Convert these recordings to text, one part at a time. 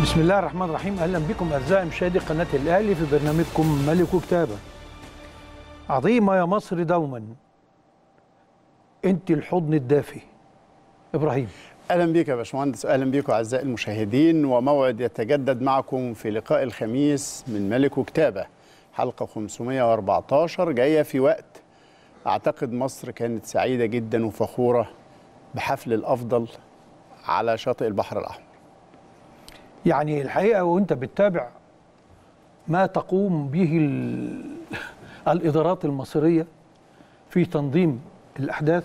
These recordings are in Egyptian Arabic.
بسم الله الرحمن الرحيم اهلا بكم اعزائي مشاهدي قناه الاهلي في برنامجكم ملك وكتابه عظيمه يا مصر دوما انت الحضن الدافي ابراهيم اهلا بك يا باشمهندس اهلا بكم اعزائي المشاهدين وموعد يتجدد معكم في لقاء الخميس من ملك وكتابه حلقه 514 جايه في وقت اعتقد مصر كانت سعيده جدا وفخوره بحفل الافضل على شاطئ البحر الاحمر يعني الحقيقه وانت بتتابع ما تقوم به ال- الادارات المصريه في تنظيم الاحداث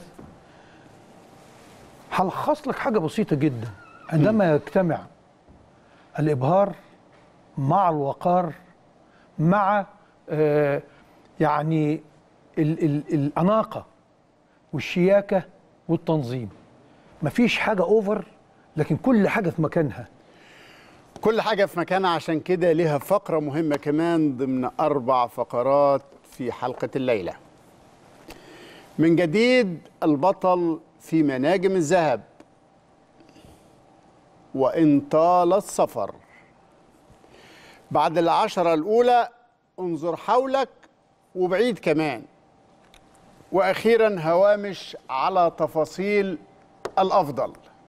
هلخص لك حاجه بسيطه جدا عندما يجتمع الابهار مع الوقار مع آه يعني ال ال الاناقه والشياكه والتنظيم مفيش حاجه اوفر لكن كل حاجه في مكانها كل حاجه في مكانها عشان كده ليها فقره مهمه كمان ضمن اربع فقرات في حلقه الليله من جديد البطل في مناجم الذهب وإن طال السفر بعد العشرة الأولى انظر حولك وبعيد كمان وأخيرا هوامش على تفاصيل الأفضل